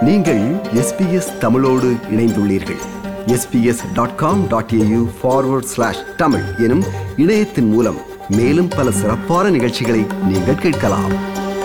நீங்கள் எஸ்பிஎஸ் தமிழோடு இணைந்துள்ளீர்கள் SBS dot com dot AU forward slash Tamil எனும் இணையத்தின் மூலம் மேலும் பல சிறப்பான நிகழ்ச்சிகளை நீங்கள் கேட்கலாம்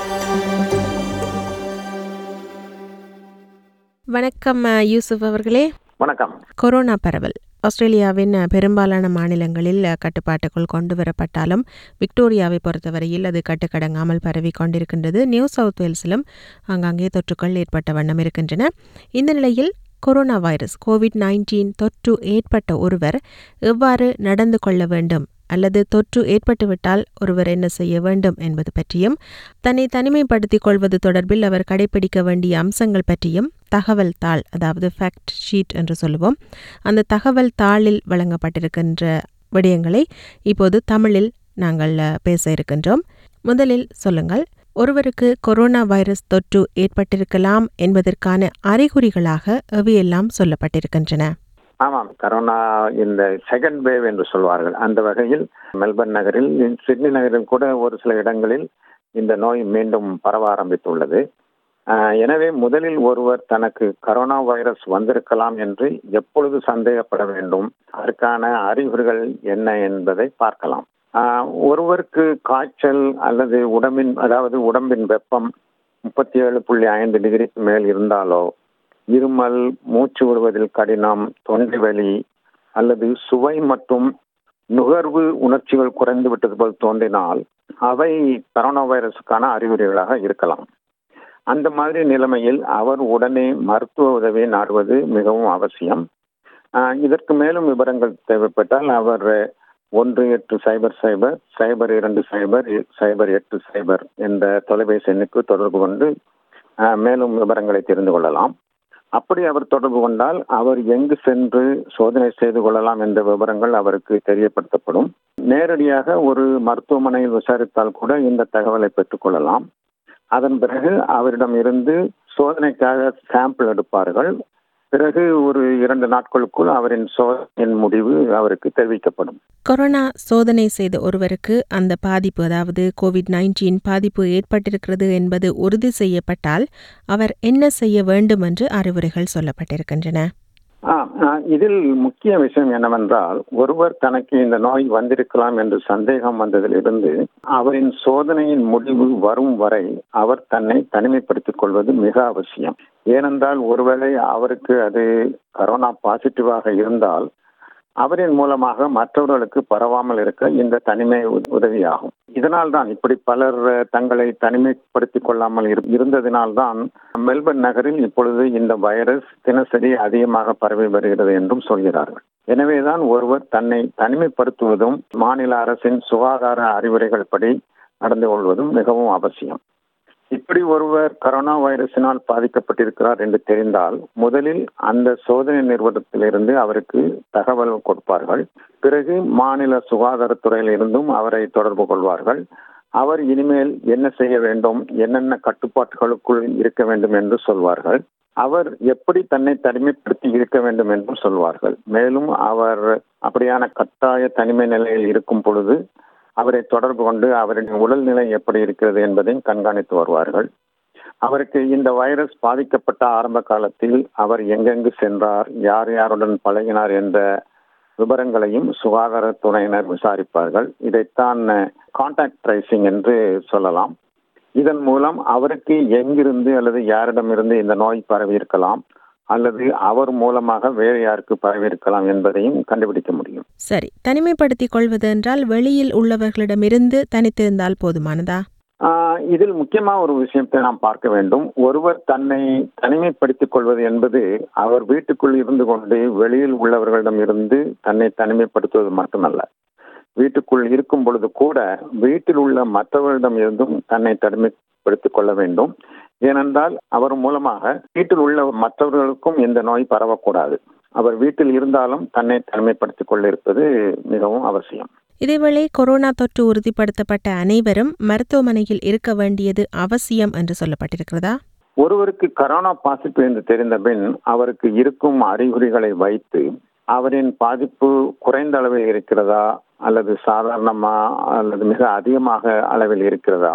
வணக்கம் அஹ், யூசுப் அவர்களே வணக்கம் கொரோனா பரவல் ஆஸ்திரேலியாவின் அஹ், பெரும்பாலான மாநிலங்களில் அஹ், கட்டுப்பாட்டுக்குள் கொண்டு வரப்பட்டாலும் விக்டோரியாவை பொறுத்தவரையில் அது கட்டுக்கடங்காமல் பரவி கொண்டிருக்கின்றது நியூ சவுத் வேல்ஸிலும் ஆங்காங்கே தொற்றுக்கள் ஏற்பட்ட வண்ணம் இருக்கின்றன இந்த நிலையில் கொரோனா வைரஸ் கோவிட் நைன்டீன் தொற்று ஏற்பட்ட ஒருவர் எவ்வாறு நடந்து கொள்ள வேண்டும் அல்லது தொற்று ஏற்பட்டுவிட்டால் ஒருவர் என்ன செய்ய வேண்டும் என்பது பற்றியும் தன்னை தனிமைப்படுத்திக் கொள்வது தொடர்பில் அவர் கடைபிடிக்க வேண்டிய அம்சங்கள் பற்றியும் தகவல் தாள் அதாவது ஃபேக்ட் ஷீட் என்று சொல்லுவோம் அந்த தகவல் தாளில் வழங்கப்பட்டிருக்கின்ற விடயங்களை இப்போது தமிழில் நாங்கள் அஹ், பேச இருக்கின்றோம் முதலில் சொல்லுங்கள் ஒருவருக்கு கொரோனா வைரஸ் தொற்று ஏற்பட்டிருக்கலாம் என்பதற்கான அறிகுறிகளாக எவையெல்லாம் சொல்லப்பட்டிருக்கின்றன ஆமாம் கரோனா இந்த செகண்ட் வேவ் என்று சொல்வார்கள் அந்த வகையில் மெல்பர்ன் நகரில் சிட்னி நகரில் கூட ஒரு சில இடங்களில் இந்த நோய் மீண்டும் பரவ ஆரம்பித்துள்ளது ஆஹ், எனவே முதலில் ஒருவர் தனக்கு கரோனா வைரஸ் வந்திருக்கலாம் என்று எப்பொழுது சந்தேகப்பட வேண்டும் அதற்கான அறிகுறிகள் என்ன என்பதை பார்க்கலாம் ஆஹ், ஒருவருக்கு காய்ச்சல் அல்லது உடம்பின் அதாவது உடம்பின் வெப்பம் முப்பத்தி ஏழு புள்ளி ஐந்து டிகிரிக்கு மேல் இருந்தாலோ இருமல் மூச்சு விடுவதில் கடினம் தொண்டை வலி அல்லது சுவை மற்றும் நுகர்வு உணர்ச்சிகள் குறைந்து விட்டது போல் தோன்றினால் அவை கரோனா வைரஸுக்கான அறிகுறிகளாக இருக்கலாம் அந்த மாதிரி நிலைமையில் அவர் உடனே மருத்துவ உதவியை நாடுவது மிகவும் அவசியம் ஆஹ் இதற்கு மேலும் விவரங்கள் தேவைப்பட்டால் அவர் ஒன்று எட்டு சைபர் சைபர் சைபர் இரண்டு சைபர் சைபர் எட்டு சைபர் என்ற தொலைபேசி எண்ணுக்கு தொடர்பு கொண்டு ஆஹ் மேலும் விவரங்களை தெரிந்து கொள்ளலாம் அப்படி அவர் தொடர்பு கொண்டால் அவர் எங்கு சென்று சோதனை செய்து கொள்ளலாம் என்ற விவரங்கள் அவருக்கு தெரியப்படுத்தப்படும் நேரடியாக ஒரு மருத்துவமனையில் விசாரித்தால் கூட இந்த தகவலை பெற்றுக்கொள்ளலாம் அதன் பிறகு அவரிடம் இருந்து சோதனைக்காக சாம்பிள் எடுப்பார்கள் பிறகு ஒரு இரண்டு நாட்களுக்குள் அவரின் சோதனையின் முடிவு அவருக்கு தெரிவிக்கப்படும் கொரோனா சோதனை செய்த ஒருவருக்கு அந்த பாதிப்பு அதாவது கோவிட் நைன்டீன் பாதிப்பு ஏற்பட்டிருக்கிறது என்பது உறுதி செய்யப்பட்டால் அவர் என்ன செய்ய வேண்டும் என்று அறிவுரைகள் சொல்லப்பட்டிருக்கின்றன ஆ, ஆ, இதில் முக்கிய விஷயம் என்னவென்றால் ஒருவர் தனக்கு இந்த நோய் வந்திருக்கலாம் என்று சந்தேகம் வந்ததிலிருந்து அவரின் சோதனையின் முடிவு வரும் வரை அவர் தன்னை தனிமைப்படுத்திக் கொள்வது மிக அவசியம் ஏனென்றால் ஒருவேளை அவருக்கு அது கரோனா பாசிட்டிவாக இருந்தால் அவரின் மூலமாக மற்றவர்களுக்கு பரவாமல் இருக்க இந்த தனிமை உ- உதவியாகும் இதனால் தான் இப்படி பலர் அஹ், தங்களை தனிமைப்படுத்திக் கொள்ளாமல் இரு- இருந்ததினால்தான் மெல்பர்ன் நகரில் இப்பொழுது இந்த வைரஸ் தினசரி அதிகமாக பரவி வருகிறது என்றும் சொல்கிறார்கள் எனவேதான் ஒருவர் தன்னை தனிமைப்படுத்துவதும் மாநில அரசின் சுகாதார அறிவுரைகள் படி நடந்து கொள்வதும் மிகவும் அவசியம் இப்படி ஒருவர் கரோனா வைரஸினால் பாதிக்கப்பட்டிருக்கிறார் என்று தெரிந்தால் முதலில் அந்த சோதனை நிறுவனத்திலிருந்து அவருக்கு தகவல் கொடுப்பார்கள் பிறகு மாநில சுகாதாரத்துறையில் இருந்தும் அவரை தொடர்பு கொள்வார்கள் அவர் இனிமேல் என்ன செய்ய வேண்டும் என்னென்ன கட்டுப்பாட்டுகளுக்குள் இருக்க வேண்டும் என்று சொல்வார்கள் அவர் எப்படி தன்னை தனிமைப்படுத்தி இருக்க வேண்டும் என்றும் சொல்வார்கள் மேலும் அவர் அப்படியான கட்டாய தனிமை நிலையில் இருக்கும் பொழுது அவரை தொடர்பு கொண்டு அவரின் உடல்நிலை எப்படி இருக்கிறது என்பதையும் கண்காணித்து வருவார்கள் அவருக்கு இந்த வைரஸ் பாதிக்கப்பட்ட ஆரம்ப காலத்தில் அவர் எங்கெங்கு சென்றார் யார் யாருடன் பழகினார் என்ற விவரங்களையும் சுகாதாரத்துறையினர் விசாரிப்பார்கள் இதைத்தான் கான்டாக்ட் ட்ரேசிங் என்று சொல்லலாம் இதன் மூலம் அவருக்கு எங்கிருந்து அல்லது யாரிடமிருந்து இந்த நோய் பரவி இருக்கலாம் அல்லது அவர் மூலமாக வேறு யாருக்கு பரவி இருக்கலாம் என்பதையும் கண்டுபிடிக்க முடியும் சரி தனிமைப்படுத்திக் கொள்வது என்றால் வெளியில் உள்ளவர்களிடமிருந்து தனித்திருந்தால் போதுமானதா ஆஹ் இதில் முக்கியமா ஒரு விஷயத்தை நாம் பார்க்க வேண்டும் ஒருவர் தன்னை தனிமைப்படுத்திக் கொள்வது என்பது அவர் வீட்டுக்குள் இருந்து கொண்டு வெளியில் உள்ளவர்களிடம் இருந்து தன்னை தனிமைப்படுத்துவது மட்டுமல்ல வீட்டுக்குள் இருக்கும் பொழுது கூட வீட்டில் உள்ள மற்றவர்களிடம் இருந்தும் தன்னை தனிமைப்படுத்திக் கொள்ள வேண்டும் ஏனென்றால் அவர் மூலமாக வீட்டில் உள்ள மற்றவர்களுக்கும் இந்த நோய் பரவக்கூடாது அவர் வீட்டில் இருந்தாலும் தன்னை தனிமைப்படுத்திக் கொள்ள இருப்பது மிகவும் அவசியம் இதேவேளை கொரோனா தொற்று உறுதிப்படுத்தப்பட்ட அனைவரும் மருத்துவமனையில் இருக்க வேண்டியது அவசியம் என்று சொல்லப்பட்டிருக்கிறதா ஒருவருக்கு கரோனா பாசிட்டிவ் என்று தெரிந்த பின் அவருக்கு இருக்கும் அறிகுறிகளை வைத்து அவரின் பாதிப்பு குறைந்த அளவில் இருக்கிறதா அல்லது சாதாரணமா அல்லது மிக அதிகமாக அளவில் இருக்கிறதா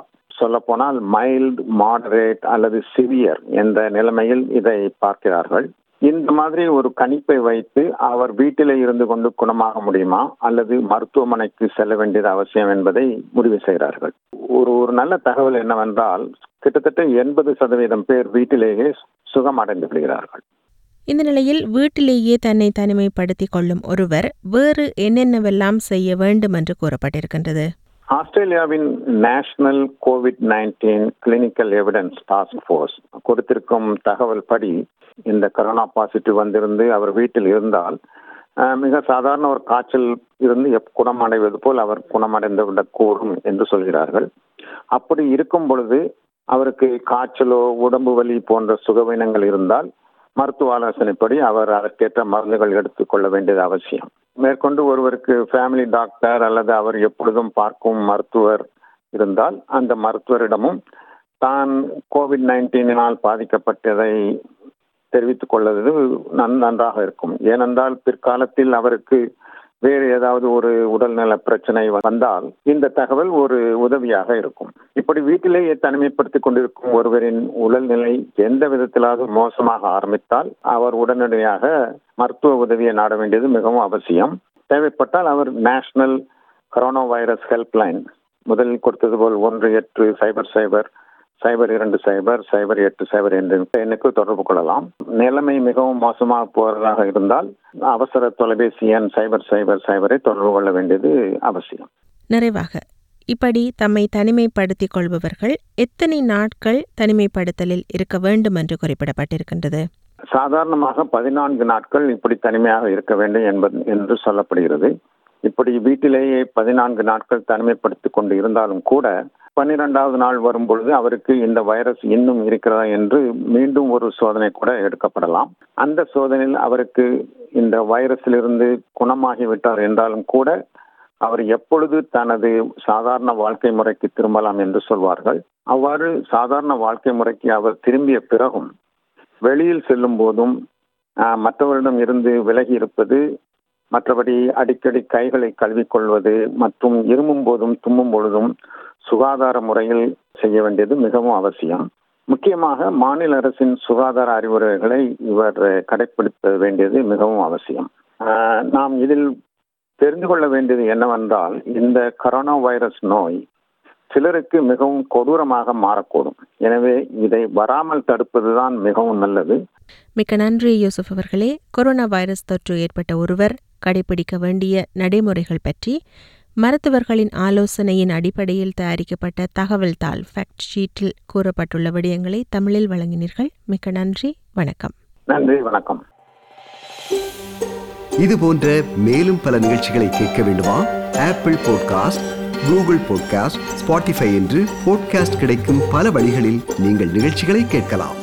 சொல்லப்போனால் மைல்ட் மாடரேட் அல்லது சிவியர் என்ற நிலைமையில் இதை பார்க்கிறார்கள் இந்த மாதிரி ஒரு கணிப்பை வைத்து அவர் வீட்டிலே இருந்து கொண்டு குணமாக முடியுமா அல்லது மருத்துவமனைக்கு செல்ல வேண்டியது அவசியம் என்பதை முடிவு செய்கிறார்கள் ஒரு ஒரு நல்ல தகவல் என்னவென்றால் கிட்டத்தட்ட எண்பது சதவீதம் பேர் வீட்டிலேயே சுகமடைந்து விடுகிறார்கள் இந்த நிலையில் வீட்டிலேயே தன்னை தனிமைப்படுத்திக் கொள்ளும் ஒருவர் வேறு என்னென்னவெல்லாம் செய்ய வேண்டும் என்று கூறப்பட்டிருக்கின்றது ஆஸ்திரேலியாவின் National Covid nineteen Clinical Evidence Task Force கொடுத்திருக்கும் தகவல் படி இந்த கொரோனா பாசிட்டிவ் வந்திருந்து அவர் வீட்டில் இருந்தால் அஹ், மிக சாதாரண ஒரு காய்ச்சல் இருந்து எப் குணமடைவது போல் அவர் குணமடைந்து விடக்கூடும் என்று சொல்கிறார்கள் அப்படி இருக்கும் பொழுது அவருக்கு காய்ச்சலோ உடம்பு வலி போன்ற சுகவீனங்கள் இருந்தால் மருத்துவ ஆலோசனைப்படி அவர் அதற்கேற்ற மருந்துகள் எடுத்துக்கொள்ள வேண்டியது அவசியம் மேற்கொண்டு ஒருவருக்கு ஃபேமிலி டாக்டர் அல்லது அவர் எப்பொழுதும் பார்க்கும் மருத்துவர் இருந்தால் அந்த மருத்துவரிடமும் தான் கோவிட் நைன்டீனினால் பாதிக்கப்பட்டதை தெரிவித்துக் கொள்வது நன் நன்றாக இருக்கும் ஏனென்றால் பிற்காலத்தில் அவருக்கு வேறு ஏதாவது ஒரு உடல்நல பிரச்சனை வந்தால் இந்த தகவல் ஒரு உதவியாக இருக்கும் இப்படி வீட்டிலேயே தனிமைப்படுத்திக் கொண்டிருக்கும் ஒருவரின் உடல்நிலை எந்த விதத்திலாவது மோசமாக ஆரம்பித்தால் அவர் உடனடியாக மருத்துவ உதவியை நாட வேண்டியது மிகவும் அவசியம் தேவைப்பட்டால் அவர் நேஷனல் கொரோனா வைரஸ் ஹெல்ப்லைன் முதலில் கொடுத்தது போல் ஒன்று எட்டு சைபர் சைபர் சைபர் இரண்டு சைபர் சைபர் எட்டு சைபர் என்ற எண்ணுக்கு தொடர்பு கொள்ளலாம் நிலைமை மிகவும் மோசமாக போவதாக இருந்தால் அவசர தொலைபேசி எண் சைபர் சைபர் சைபரை தொடர்பு கொள்ள வேண்டியது அவசியம் நிறைவாக இப்படி தம்மை தனிமைப்படுத்திக் கொள்பவர்கள் எத்தனை நாட்கள் தனிமைப்படுத்தலில் இருக்க வேண்டும் என்று குறிப்பிடப்பட்டிருக்கின்றது சாதாரணமாக பதினான்கு நாட்கள் இப்படி தனிமையாக இருக்க வேண்டும் என்பது என்று சொல்லப்படுகிறது இப்படி வீட்டிலேயே பதினான்கு நாட்கள் தனிமைப்படுத்திக் கொண்டு இருந்தாலும் கூட பன்னிரெண்டாவது நாள் வரும் பொழுது அவருக்கு இந்த வைரஸ் இன்னும் இருக்கிறதா என்று மீண்டும் ஒரு சோதனை கூட எடுக்கப்படலாம் அந்த சோதனையில் அவருக்கு இந்த வைரஸிலிருந்து குணமாகிவிட்டார் என்றாலும் கூட அவர் எப்பொழுது தனது சாதாரண வாழ்க்கை முறைக்கு திரும்பலாம் என்று சொல்வார்கள் அவ்வாறு சாதாரண வாழ்க்கை முறைக்கு அவர் திரும்பிய பிறகும் வெளியில் செல்லும் போதும் ஆஹ், மற்றவரிடம் இருந்து விலகி இருப்பது மற்றபடி அடிக்கடி கைகளை கழுவிக்கொள்வது மற்றும் இருமும் போதும் தும்மும் பொழுதும் சுகாதார முறையில் செய்ய வேண்டியது மிகவும் அவசியம் முக்கியமாக மாநில அரசின் சுகாதார அறிவுரைகளை இவர் கடைபிடிக்க வேண்டியது மிகவும் அவசியம் ஆஹ், நாம் இதில் தெரிந்து கொள்ள வேண்டியது என்னவென்றால் இந்த கொரோனா வைரஸ் நோய் சிலருக்கு மிகவும் கொடூரமாக மாறக்கூடும் எனவே இதை வராமல் தடுப்பதுதான் மிகவும் நல்லது மிக்க நன்றி யூசுப் அவர்களே கொரோனா வைரஸ் தொற்று ஏற்பட்ட ஒருவர் கடைபிடிக்க வேண்டிய நடைமுறைகள் பற்றி மருத்துவர்களின் ஆலோசனையின் அடிப்படையில் தயாரிக்கப்பட்ட தகவல் தாள் ஃபேக்ட் ஷீட்டில் கூறப்பட்டுள்ள விடயங்களை தமிழில் வழங்கினீர்கள் மிக்க நன்றி வணக்கம் நன்றி வணக்கம் இது போன்ற மேலும் பல நிகழ்ச்சிகளை கேட்க வேண்டுமா Apple podcast Google podcast Spotify என்று பாட்காஸ்ட் கிடைக்கும் பல வழிகளில் நீங்கள் நிகழ்ச்சிகளை கேட்கலாம்